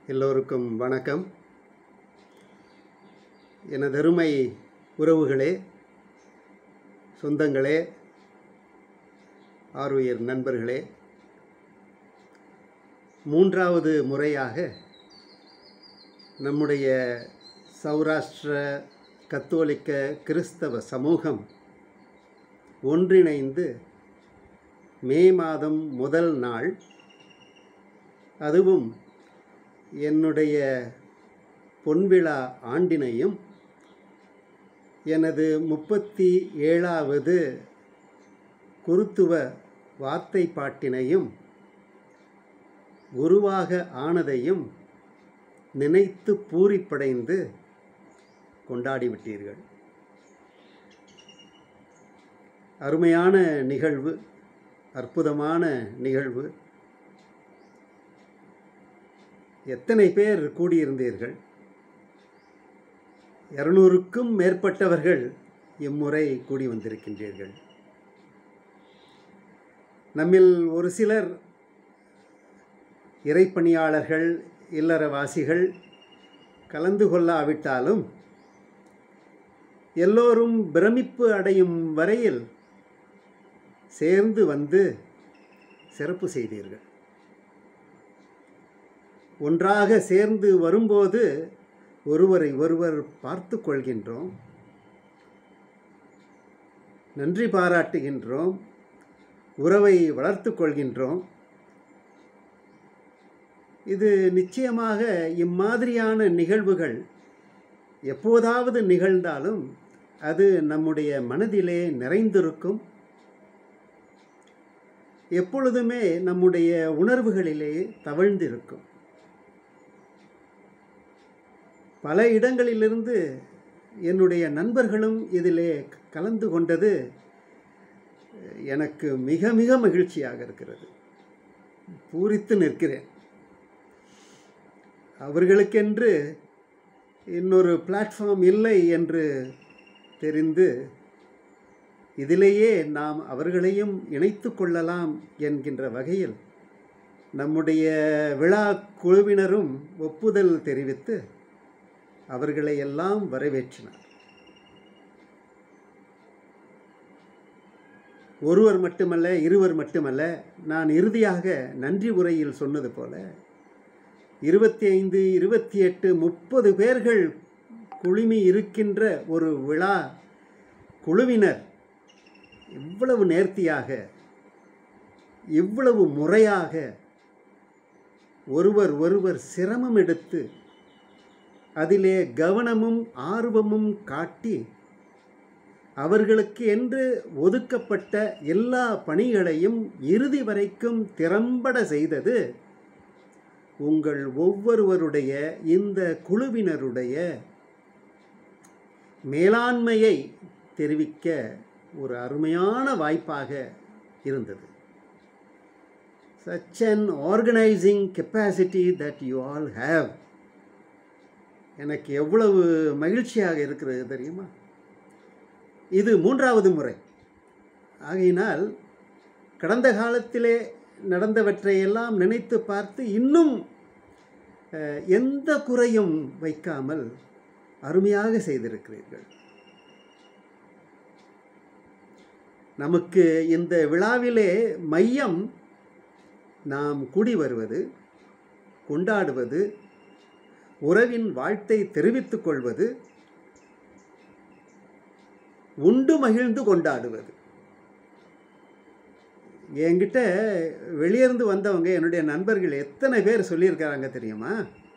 எல்லோருக்கும் வணக்கம் எனதருமை உறவுகளே சொந்தங்களே ஆருயிர் நண்பர்களே மூன்றாவது முறையாக நம்முடைய சௌராஷ்டிர கத்தோலிக்க கிறிஸ்தவ சமூகம் ஒன்றிணைந்து மே மாதம் முதல் நாள் அதுவும் என்னுடைய பொன்விழா ஆண்டினையும் எனது முப்பத்தி ஏழாவது குருத்துவ வார்த்தை பாட்டினையும் குருவாக ஆனதையும் நினைத்து பூரிப்படைந்து கொண்டாடிவிட்டீர்கள் அருமையான நிகழ்வு அற்புதமான நிகழ்வு எத்தனை பேர் கூடியிருந்தீர்கள் இருநூறுக்கும் மேற்பட்டவர்கள் இம்முறை கூடி வந்திருக்கின்றீர்கள் நம்மில் ஒரு சிலர் இறைப்பணியாளர்கள் இல்லறவாசிகள் கலந்து கொள்ளாவிட்டாலும் எல்லோரும் பிரமிப்பு அடையும் வரையில் சேர்ந்து வந்து சிறப்பு செய்தீர்கள் ஒன்றாக சேர்ந்து வரும்போது ஒருவரை ஒருவர் பார்த்து கொள்கின்றோம் நன்றி பாராட்டுகின்றோம் உறவை வளர்த்து கொள்கின்றோம் இது நிச்சயமாக இம்மாதிரியான நிகழ்வுகள் எப்போதாவது நிகழ்ந்தாலும் அது நம்முடைய மனதிலே நிறைந்திருக்கும் எப்பொழுதுமே நம்முடைய உணர்வுகளிலே தவழ்ந்திருக்கும் பல இடங்களிலிருந்து என்னுடைய நண்பர்களும் இதிலே கலந்து கொண்டது எனக்கு மிக மிக மகிழ்ச்சியாக இருக்கிறது பூரித்து நிற்கிறேன் அவர்களுக்கென்று இன்னொரு பிளாட்ஃபார்ம் இல்லை என்று தெரிந்து இதிலேயே நாம் அவர்களையும் இணைத்து கொள்ளலாம் என்கின்ற வகையில் நம்முடைய விழா குழுவினரும் ஒப்புதல் தெரிவித்து அவர்களை எல்லாம் வரவேற்றினார் ஒருவர் மட்டுமல்ல இருவர் மட்டுமல்ல நான் இறுதியாக நன்றி உரையில் சொன்னது போல இருபத்தி ஐந்து இருபத்தி எட்டு முப்பது பேர்கள் குழுமி இருக்கின்ற ஒரு விழா குழுவினர் இவ்வளவு நேர்த்தியாக இவ்வளவு முறையாக ஒருவர் ஒருவர் சிரமம் எடுத்து அதிலே கவனமும் ஆர்வமும் காட்டி அவர்களுக்கு என்று ஒதுக்கப்பட்ட எல்லா பணிகளையும் இறுதி வரைக்கும் திறம்பட செய்தது உங்கள் ஒவ்வொருவருடைய இந்த குழுவினருடைய மேலாண்மையை தெரிவிக்க ஒரு அருமையான வாய்ப்பாக இருந்தது such an organising capacity that you all have எனக்கு எவ்வளவு மகிழ்ச்சியாக இருக்கிறது தெரியுமா இது மூன்றாவது முறை ஆகையினால் கடந்த காலத்திலே நடந்தவற்றையெல்லாம் நினைத்து பார்த்து இன்னும் எந்த குறையும் வைக்காமல் அருமையாக செய்திருக்கிறீர்கள் நமக்கு இந்த விழாவிலே மையம் நாம் கூடி வருவது கொண்டாடுவது உறவின் வாழ்த்தை தெரிவித்துக் கொள்வது உண்டு மகிழ்ந்து கொண்டாடுவது என்கிட்ட வெளியிருந்து வந்தவங்க என்னுடைய நண்பர்கள் எத்தனை பேர் சொல்லியிருக்கிறாங்க தெரியுமா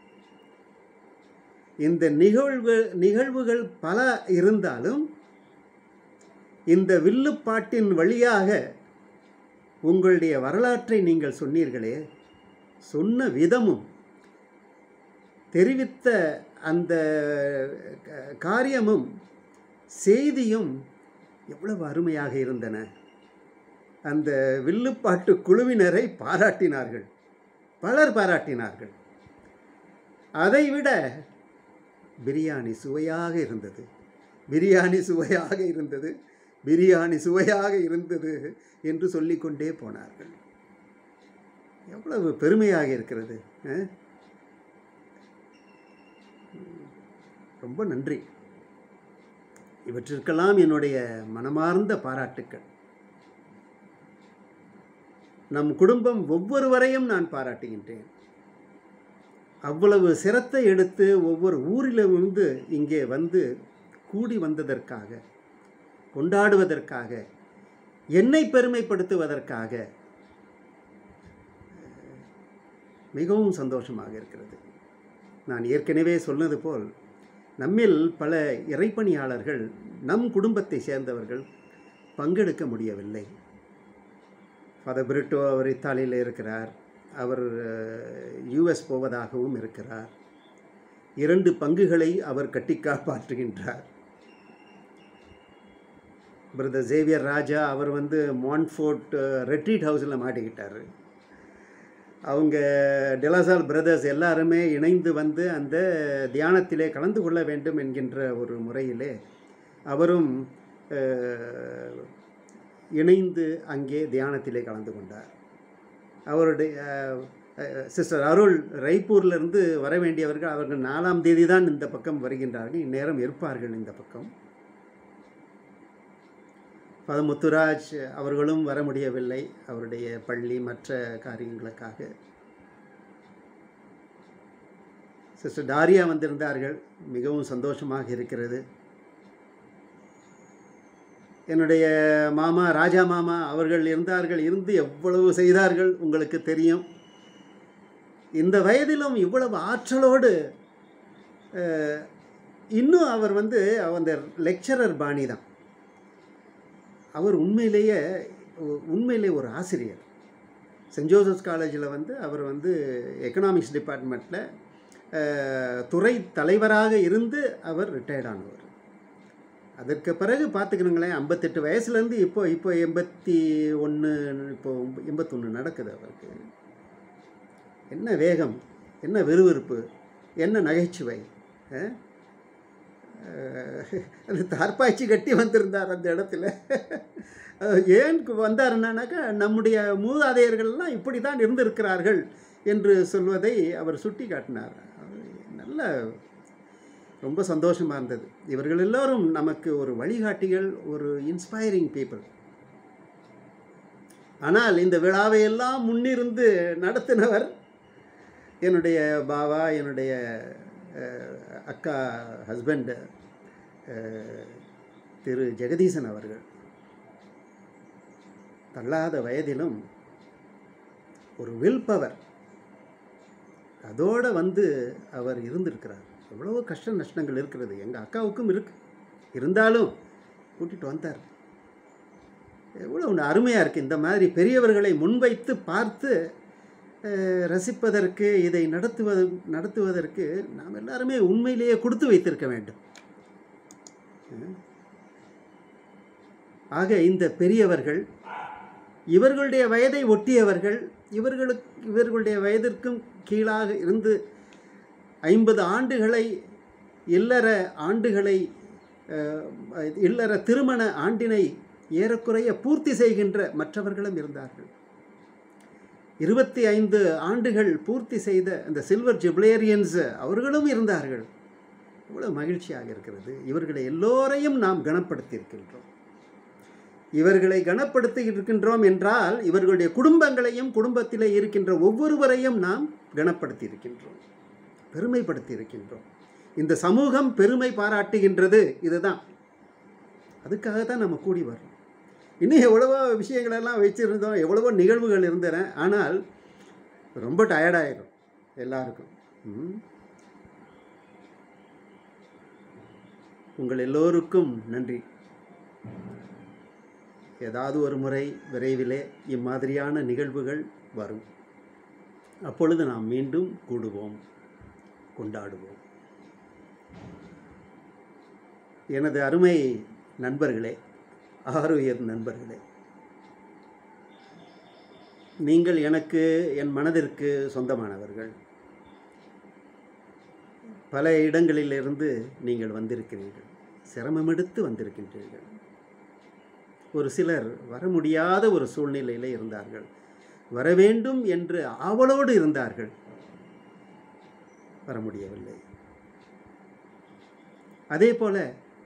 இந்த நிகழ்வு நிகழ்வுகள் பல இருந்தாலும் இந்த வில்லுப்பாட்டின் வழியாக உங்களுடைய வரலாற்றை நீங்கள் சொன்னீர்களே சொன்ன விதமும் தெரிவித்த அந்த காரியமும் செய்தியும் எவ்வளவு அருமையாக இருந்தன அந்த வில்லுப்பாட்டு குழுவினரை பாராட்டினார்கள் பலர் பாராட்டினார்கள் அதைவிட பிரியாணி சுவையாக இருந்தது பிரியாணி சுவையாக இருந்தது பிரியாணி சுவையாக இருந்தது என்று சொல்லிக்கொண்டே போனார்கள் எவ்வளவு பெருமையாக இருக்கிறது அஹ்? ரொம்ப நன்றி இவற்றிற்கெல்லாம் என்னுடைய மனமார்ந்த பாராட்டுக்கள் நம் குடும்பம் ஒவ்வொருவரையும் நான் பாராட்டுகின்றேன் அவ்வளவு சிரத்தை எடுத்து ஒவ்வொரு ஊரிலிருந்து இங்கே வந்து கூடி வந்ததற்காக கொண்டாடுவதற்காக என்னை பெருமைப்படுத்துவதற்காக மிகவும் சந்தோஷமாக இருக்கிறது நான் ஏற்கனவே சொன்னது போல் நம்மில் பல இறைப்பணியாளர்கள் நம் குடும்பத்தை சேர்ந்தவர்கள் பங்கெடுக்க முடியவில்லை ஃபாதர் பிரிட்டோ அவர் இத்தாலியில் இருக்கிறார் அவர் யூஎஸ் போவதாகவும் இருக்கிறார் இரண்டு பங்குகளை அவர் கட்டி காப்பாற்றுகின்றார் பிரதர் ஜேவியர் ராஜா அவர் வந்து மான்ஃபோர்ட் ரெட்ரீட் ஹவுஸில் மாட்டிக்கிட்டார் அவங்க டெலாசால் பிரதர்ஸ் எல்லாருமே இணைந்து வந்து அந்த தியானத்திலே கலந்து கொள்ள வேண்டும் என்கின்ற ஒரு முறையிலே அவரும் அஹ், இணைந்து அங்கே தியானத்திலே கலந்து கொண்டார் அவருடைய சிஸ்டர் அருள் ரைப்பூர்லேருந்து வர வேண்டியவர்கள் அவர்கள் நாலாம் தேதி தான் இந்த பக்கம் வருகின்றார்கள் இந்நேரம் இருப்பார்கள் இந்த பக்கம் பத முத்துராஜ் அவர்களும் வர முடியவில்லை அவருடைய பள்ளி மற்ற காரியங்களுக்காக சிஸ்டர் டாரியா வந்திருந்தார்கள் மிகவும் சந்தோஷமாக இருக்கிறது என்னுடைய மாமா ராஜா மாமா அவர்கள் இருந்தார்கள் இருந்து எவ்வளவு செய்தார்கள் உங்களுக்கு தெரியும் இந்த வயதிலும் இவ்வளவு ஆற்றலோடு அஹ், இன்னும் அவர் வந்து அந்த லெக்சரர் பாணி தான் அவர் உண்மையிலேயே உ- உண்மையிலே ஒரு ஆசிரியர் சென்ட் ஜோசப்ஸ் காலேஜில் வந்து அவர் வந்து எக்கனாமிக்ஸ் டிபார்ட்மெண்ட்டில் துறை தலைவராக இருந்து அவர் ரிட்டையர்ட் ஆனவர் அதற்கு பிறகு பார்த்துக்கணுங்களேன் ஐம்பத்தெட்டு வயசுலேருந்து இப்போ இப்போ எண்பத்தி ஒன்று இப்போ எண்பத்தொன்று நடக்குது அவருக்கு என்ன வேகம் என்ன விறுவிறுப்பு என்ன நகைச்சுவை அஹ்? அஹ், அந்த தார்பாய்ச்சி கட்டி வந்திருந்தார் அந்த இடத்துல அஹ், ஏன் வந்தாருன்னாக்கா நம்முடைய மூதாதையர்கள்லாம் இப்படி தான் இருந்திருக்கிறார்கள் என்று சொல்வதை அவர் சுட்டி காட்டினார் நல்ல ரொம்ப சந்தோஷமாக இருந்தது இவர்கள் எல்லோரும் நமக்கு ஒரு வழிகாட்டிகள் ஒரு இன்ஸ்பைரிங் பீப்புள் ஆனால் இந்த விழாவை எல்லாம் முன்னிருந்து நடத்தினவர் என்னுடைய பாவா என்னுடைய அஹ், அக்கா ஹஸ்பண்ட் திரு ஜெகதீசன் அவர்கள் தள்ளாத வயதிலும் ஒரு வில் பவர் அதோடு வந்து அவர் இருந்திருக்கிறார் எவ்வளவோ கஷ்ட நஷ்டங்கள் இருக்கிறது எங்கள் அக்காவுக்கும் இருக்கு இருந்தாலும் கூட்டிகிட்டு வந்தார் எவ்வளோ ஒன்று அருமையாக இருக்குது இந்த மாதிரி பெரியவர்களை முன்வைத்து பார்த்து அஹ், ரசிப்பதற்கு இதை நடத்துவது நடத்துவதற்கு நாம் எல்லாருமே உண்மையிலேயே கொடுத்து வைத்திருக்க வேண்டும் அஹ். ஆக இந்த பெரியவர்கள் இவர்களுடைய வயதை ஒட்டியவர்கள் இவர்களுக்கு இவர்களுடைய வயதிற்கும் கீழாக இருந்து ஐம்பது ஆண்டுகளை இல்லற ஆண்டுகளை அஹ், இல்லற திருமண ஆண்டினை ஏறக்குறைய பூர்த்தி செய்கின்ற மற்றவர்களும் இருந்தார்கள் இருபத்தி ஐந்து ஆண்டுகள் பூர்த்தி செய்த அந்த சில்வர் ஜிப்ளேரியன்ஸ் அவர்களும் இருந்தார்கள் எவ்வளவு மகிழ்ச்சியாக இருக்கிறது இவர்களை எல்லோரையும் நாம் கனப்படுத்தியிருக்கின்றோம் இவர்களை கனப்படுத்தி இருக்கின்றோம் என்றால் இவர்களுடைய குடும்பங்களையும் குடும்பத்திலே இருக்கின்ற ஒவ்வொருவரையும் நாம் கனப்படுத்தி இருக்கின்றோம் பெருமைப்படுத்தி இருக்கின்றோம் இந்த சமூகம் பெருமை பாராட்டுகின்றது இதுதான் அதுக்காக தான் நம்ம கூடி வர்றோம் இன்னும் எவ்வளவோ விஷயங்களெல்லாம் வச்சுருந்தோம் எவ்வளவோ நிகழ்வுகள் இருந்தன ஆனால் ரொம்ப டயர்டாயிடும் எல்லாருக்கும் ம். உங்கள் எல்லோருக்கும் நன்றி ஏதாவது ஒரு முறை விரைவிலே இம்மாதிரியான நிகழ்வுகள் வரும் அப்பொழுது நாம் மீண்டும் கூடுவோம் கொண்டாடுவோம் எனது அருமை நண்பர்களே ஆருயர் நண்பர்களே நீங்கள் எனக்கு என் மனதிற்கு சொந்தமானவர்கள் பல இடங்களிலிருந்து நீங்கள் வந்திருக்கிறீர்கள் சிரமமெடுத்து வந்திருக்கின்றீர்கள் ஒரு சிலர் வர முடியாத ஒரு சூழ்நிலையில் இருந்தார்கள் வர வேண்டும் என்று ஆவலோடு இருந்தார்கள் வர முடியவில்லை அதே போல்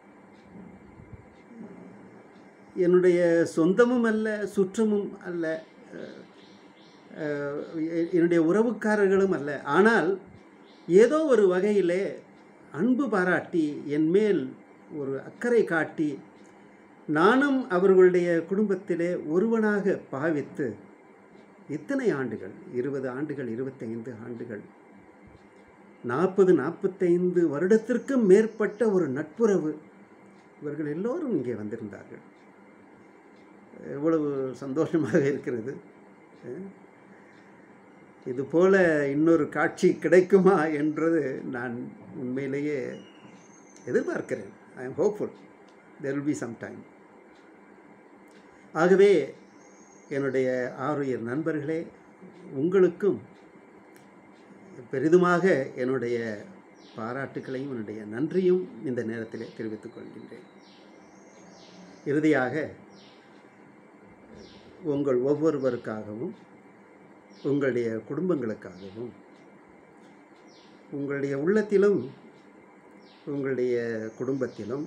என்னுடைய சொந்தமும் அல்ல சுற்றமும் அல்ல அஹ், அஹ், எ- என்னுடைய உறவுக்காரர்களும் அல்ல ஆனால் ஏதோ ஒரு வகையிலே அன்பு பாராட்டி என் மேல் ஒரு அக்கறை காட்டி நானும் அவர்களுடைய குடும்பத்திலே ஒருவனாக பாவித்து இத்தனை ஆண்டுகள் இருபது ஆண்டுகள் இருபத்தைந்து ஆண்டுகள் நாற்பது நாற்பத்தைந்து வருடத்திற்கும் மேற்பட்ட ஒரு நட்புறவு இவர்கள் எல்லோரும் இங்கே வந்திருந்தார்கள் எவ்வளவு சந்தோஷமாக இருக்கிறது அஹ். இது போல இன்னொரு காட்சி கிடைக்குமா என்றது நான் உண்மையிலேயே எதிர்பார்க்கிறேன் I am hopeful there will be some time ஆகவே என்னுடைய ஆறுயிர் நண்பர்களே உங்களுக்கும் பெரிதுமாக என்னுடைய பாராட்டுக்களையும் என்னுடைய நன்றியும் இந்த நேரத்திலே தெரிவித்துக் கொள்கின்றேன் இறுதியாக உங்கள் ஒவ்வொருவருக்காகவும் உங்களுடைய குடும்பங்களுக்காகவும் உங்களுடைய உள்ளத்திலும் உங்களுடைய குடும்பத்திலும்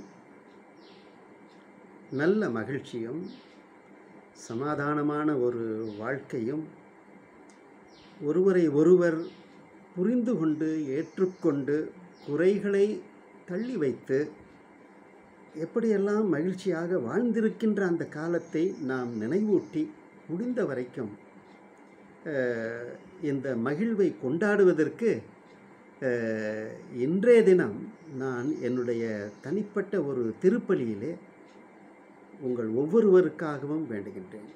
நல்ல மகிழ்ச்சியும் சமாதானமான ஒரு வாழ்க்கையும் ஒருவரை ஒருவர் புரிந்து கொண்டு ஏற்றுக்கொண்டு குறைகளை தள்ளி வைத்து எப்படியெல்லாம் மகிழ்ச்சியாக வாழ்ந்திருக்கின்ற அந்த காலத்தை நாம் நினைவூட்டி முடிந்த வரைக்கும் அஹ், இந்த மகிழ்வை கொண்டாடுவதற்கு அஹ், இன்றைய தினம் நான் என்னுடைய தனிப்பட்ட ஒரு திருப்பலியிலே உங்கள் ஒவ்வொருவருக்காகவும் வேண்டுகின்றேன்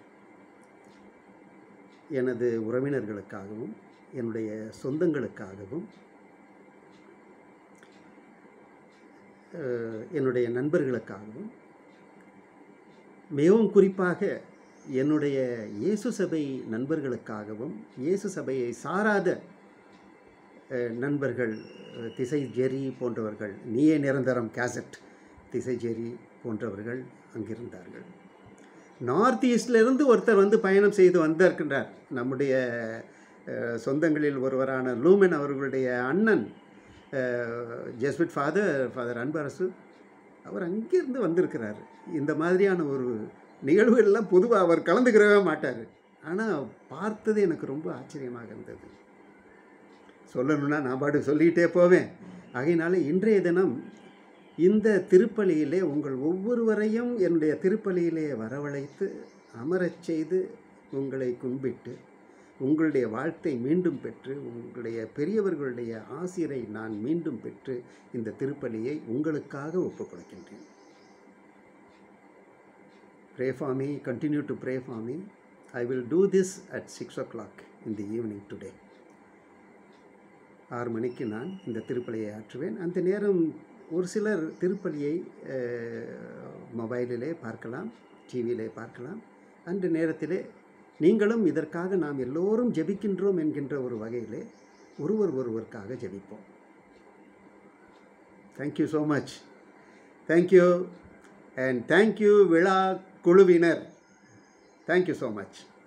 எனது உறவினர்களுக்காகவும் என்னுடைய சொந்தங்களுக்காகவும் அஹ், என்னுடைய நண்பர்களுக்காகவும் மிகவும் குறிப்பாக என்னுடைய இயேசு சபை நண்பர்களுக்காகவும் இயேசு சபையை சாராத அஹ், நண்பர்கள் அஹ், திசை ஜெரி போன்றவர்கள் நீயே நிரந்தரம் கேசட் திசை ஜெரி போன்றவர்கள் அங்கிருந்தார்கள் நார்த் ஈஸ்ட்லேருந்து ஒருத்தர் வந்து பயணம் செய்து வந்திருக்கின்றார் நம்முடைய அஹ், சொந்தங்களில் ஒருவரான லூமென் அவர்களுடைய அண்ணன் ஜெஸ்விட் ஃபாதர் ஃபாதர் அன்பரசு அவர் அங்கிருந்து வந்திருக்கிறார் இந்த மாதிரியான ஒரு நிகழ்வுகள்லாம் பொதுவாக அவர் கலந்துக்கிறவே மாட்டார் ஆனால் பார்த்தது எனக்கு ரொம்ப ஆச்சரியமாக இருந்தது சொல்லணும்னா நான் பாட்டு சொல்லிக்கிட்டே போவேன் ஆகையினால இன்றைய தினம் இந்த திருப்பலியிலே உங்கள் ஒவ்வொருவரையும் என்னுடைய திருப்பலியிலே வரவழைத்து அமரச் செய்து உங்களை கும்பிட்டு உங்களுடைய வாழ்த்தை மீண்டும் பெற்று உங்களுடைய பெரியவர்களுடைய ஆசிரை நான் மீண்டும் பெற்று இந்த திருப்பலியை உங்களுக்காக ஒப்புக் கொடுக்கின்றேன் pray for me continue to pray for me I will do this at six o'clock in the evening today ஆறு மணிக்கு நான் இந்த திருப்பலியை ஆற்றுவேன் அந்த நேரம் ஒரு சிலர் திருப்பலியை மொபைலிலே பார்க்கலாம் டிவியிலே பார்க்கலாம் அந்த நேரத்திலே நீங்களும் இதற்காக நாம் எல்லோரும் ஜெபிக்கின்றோம் என்கின்ற ஒரு வகையிலே ஒருவர் ஒருவருக்காக ஜெபிப்போம் thank you so much thank you and thank you விழா குழுவினர் தேங்க்யூ ஸோ மச்